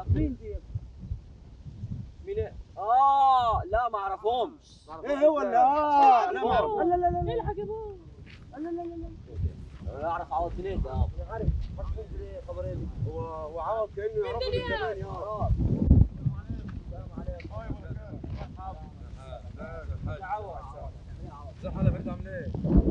مين دي مين إيه؟ اه لا ما اعرفهمش ايه هو اللي اه لا ما اعرف لا لا لا لا الحق يا بابا لا لا لا لا اعرف عوض سنين اه عارف خبرين وعوض كانه يعرف كمان يا اه صح هذا فريد عامل ايه؟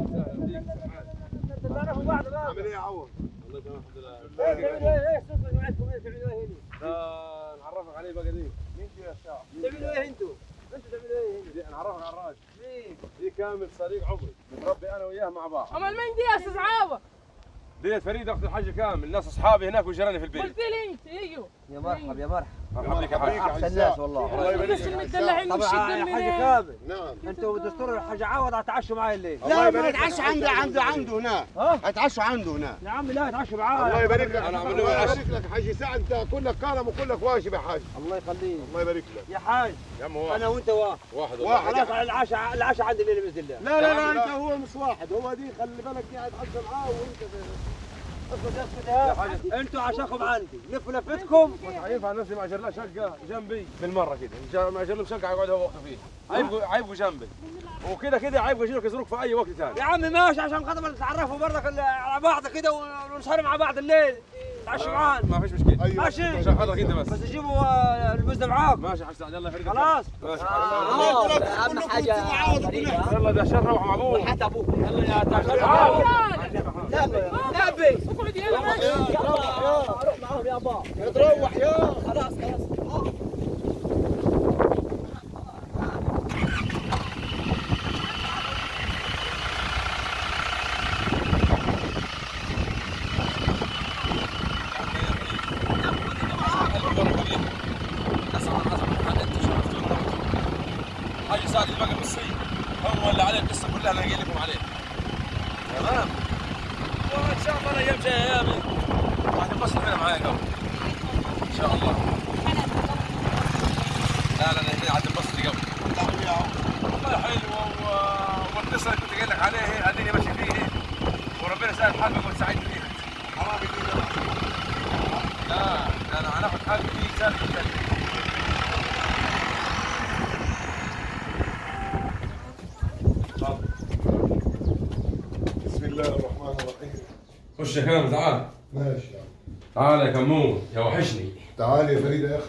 تعرفوا بعض بقى عامل ايه يا عوض؟ والله تمام الحمد لله ايه تعملوا ايه ايه صدق معكم ايه تعملوا ايه هنا لا نعرفك عليه بقى دي مين دي يا شعب؟ تعملوا ايه انتوا انتوا تعملوا ايه هنا دي نعرفك على الراجل مين دي كامل صديق عمري متربي انا وياه مع بعض امال مين دي يا استاذ عوض ديت فريد اخت الحاج كامل الناس اصحابي هناك وجيراني في البيت قلت لي انت ايوه يا مرحب يا مرحب مرحبا بك يا حاج احسن ناس والله الله يبارك بس فيك المدلعين طبعا والشد يا حاج المنين كامل نعم انتوا دستور الحاج عوض هتعشوا معايا الليل لا ما يتعشى عنده عنده عنده هناك ها هيتعشوا عنده هناك يا عم لا هتعشوا معايا الله يبارك لك أنا أعمل له الله العشاء. يبارك لك حاج سعد انت كلك كرم وكلك واجب يا حاج الله يخليك الله يبارك لك يا حاج يا عم واحد انا وانت واحد واحد واحد. والله خلاص العشاء العشاء عندي الليله باذن الله لا لا يا لا عم لا. انت هو مش واحد هو دي خلي بالك دي هيتعشى معاه وانت اسكت اسكت ها انتوا عشاكم عندي لفوا لفتكم مش هينفع نفسي ما اجر له شقه جنبي بالمره كده جا- ما اجر له شقه يقعد هو وقته فيه عيبقوا عيبقوا جنبي وكده كده عيبقوا يجيلك يزوروك في اي وقت ثاني يا عمي ماشي عشان خاطر نتعرفوا برضك ال- على بعض كده ونسهر مع بعض الليل تعشوا معانا ما فيش مشكله ايوه ماشي عشان حضرتك انت بس بس تجيبوا آه، المزة معاكم ماشي حاج سعد يلا يفرق خلاص ماشي اه اهم حاجه يلا ده شرف مع ابوه حتى ابوك يلا يا تعال تعال نبي اقعد يلا ماشي روح معاهم يا ابا تروح يا خلاص خلاص حاج سعد اللي بقى بالصين هو اللي عليه القصه كلها انا قايل لكم عليه تمام وان شاء الله الايام جايه ايامي راح تنبسط هنا معايا قبل ان شاء الله لا لا لا عاد تنبسط قبل والله حلوه و- والقصه اللي كنت قايل لك عليها هي اديني ماشي فيها وربنا سهل حالك وتساعدني فيها لا لا انا هناخد حالي فيه سهل جدا بسم الله الرحمن الرحيم خش يا كامل تعال ماشي يا عم. تعال يا كمون يا وحشني تعال يا فريدة يا اخي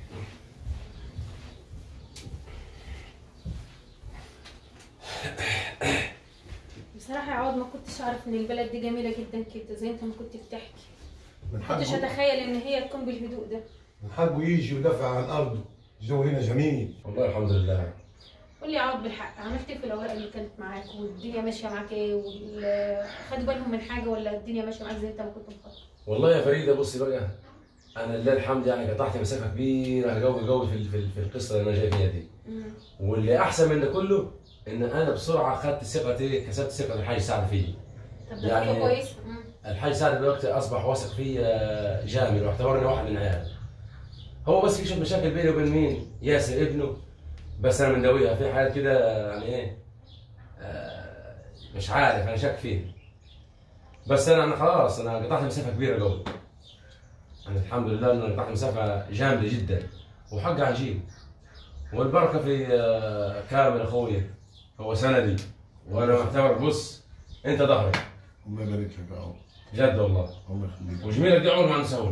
بصراحة يا عوض ما كنتش أعرف إن البلد دي جميلة جدا كده زي أنت ما كنت بتحكي من ما كنتش حقه أتخيل إن هي تكون بالهدوء ده من حقه يجي ويدافع عن ارضه الجو هنا جميل والله الحمد لله قول لي يا عوض بالحق عملت إيه في الأوراق اللي كانت معاك والدنيا ماشية معاك إيه وال- خدوا بالهم من حاجة ولا الدنيا ماشية معاك زي أنت ما كنت مخطط والله يا فريده بصي بقى انا لله الحمد يعني قطعت مسافه كبيره قوي قوي في في في القصه اللي انا جاي فيها دي واللي احسن من ده كله ان انا بسرعه خدت ثقتي كسبت ثقه الحاج سعد فيا طب ده يعني- خطوة كويسة مم. الحاج سعد دلوقتي اصبح واثق فيا جامد واعتبرني واحد من عياله هو بس في شويه مشاكل بيني وبين مين ياسر ابنه بس انا مندويها في حاجات كده يعني ايه آه، مش عارف انا شاك فيها بس انا انا خلاص انا قطعت مسافه كبيره قوي انا الحمد لله ان انا قطعت مسافه جامده جدا وحقي هجيب والبركه في آه، كامل اخويا هو سندي وانا معتبر بص انت ظهري الله يبارك لك يا عم جد والله الله يخليك وجميلك دي عمر ما نسوي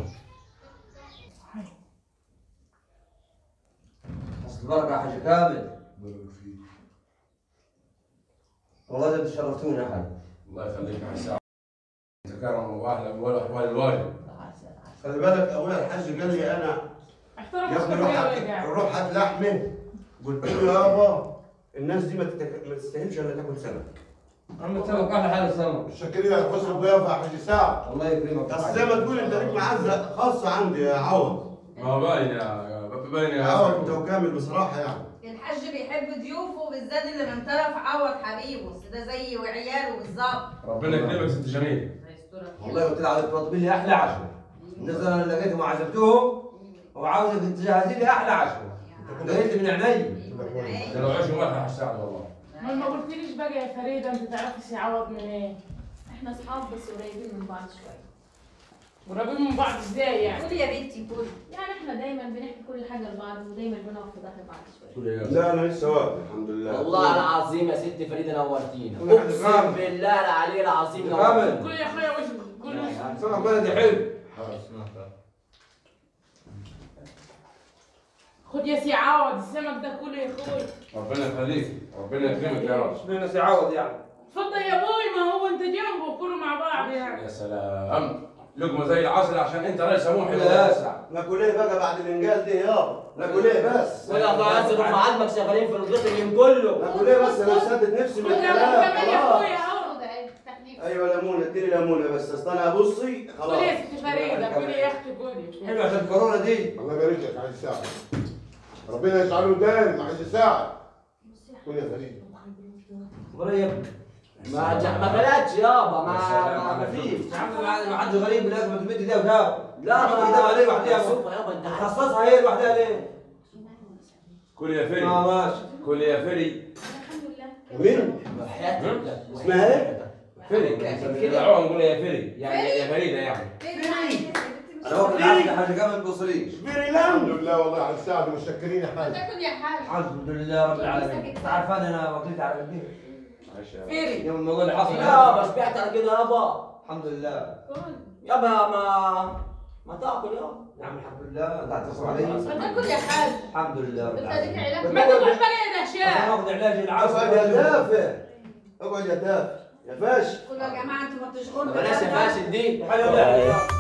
اصل البركه يا حاج كامل الله يبارك فيك والله ده تشرفتونا يا حاج الله يخليك يا حسام تكرم واهلا واحوال الواجب خلي بالك ابويا الحاج قال لي انا احترم يا ابني روح هات روح هات لحمه قلت له يابا الناس دي ما تتك... ما تستاهلش الا تاكل سمك عم تسوق على حال السمك الشاكرين على حسن الضيافه يا حاج سعد الله يكرمك بس زي ما تقول انت ليك معزه خاصه عندي يا عوض ما هو باين يا باين يا يا عوض انت وكامل بصراحه يعني الحاج بيحب ضيوفه بالذات اللي من طرف عوض حبيبه ده زي وعياله بالظبط ربنا يكرمك ست جميل والله قلت لها تطلبي لي احلى عشوه الناس اللي انا لقيتهم وعزمتهم وعاوزك تجهزي لي احلى عشوه لقيت من عيني ده لو عيش ملح يا حسام والله ما ما قلتليش بقى يا فريدة انت تعرفي سي عوض منين احنا اصحاب بس قريبين من بعض شوية قريبين من بعض ازاي يعني قولي يا بنتي قولي يعني احنا دايما بنحكي كل حاجه لبعض ودايما بنقف في ظهر بعض شويه كل يوم. لا انا لسه واقف الحمد لله والله العظيم يا ست فريده نورتينا كل واحد اقسم يفهم. بالله العلي العظيم يفهم. نورتينا كل يا اخويا وش كل وش صنع بلدي حلو خد يا سي عوض السمك ده كله يا اخويا ربنا يخليك ربنا يكرمك يا رب شنو سيعوض يعني اتفضل يا ابوي ما هو انت جنبه كله مع بعض يعني يا سلام لقمه زي العسل عشان انت رئيس سموح لا اسع ناكل ايه بقى بعد الانجاز ده يابا ناكل ايه بس ولا قاعد هم عندك شغالين في الغيط اليوم كله ناكل ايه بس انا سدد نفسي من خد يا الكلام ابوي كمان يا خلاص اخويا اهو خد عيب تحليف ايوه ليمونه اديني ليمونه بس اصل انا ابصي كل خلاص يا ست فريده كل يا اختي كل حلو عشان الكورونا دي الله يبارك لك عايز يساعد ربنا يجعله دايم عايز يساعد كل يا فريد قريب ما جا- ما بلاتش يابا ما يا سلام ما, ما عليك. فيش يا عم ما ما حد غريب لازم تمد ايديها وتاكل لا ما ايديها عليه لوحدها شوف يابا انت عارف خصصها هي لوحدها ليه؟ كل يا ما فري ماشي كل يا فري الحمد لله مين؟ حياتك لا. اسمها ايه؟ فري بنطلعوها نقول يا فري يعني يا فريده يعني انا واخد العافيه حاجه كمان ما توصليش الحمد لله والله عايز يساعد ومشكرين يا حاج تاكل يا حاج الحمد لله رب العالمين انت عارفان انا وكلت على قد فيري يوم الموضوع اللي حصل يابا شبعت على كده يابا الحمد لله يابا ما ما تاكل يابا يا عم الحمد لله انت هتصل علي تاكل يا حاج الحمد لله رب انت اديك العالمين علاج ما تقعد بقى يا عشان دهشان اخذ علاج العصر اقعد يا تافه اقعد يا تافه يا فاشل قولوا يا جماعه انتوا ما بتشغلوا بلاش يا فاشل دي حلو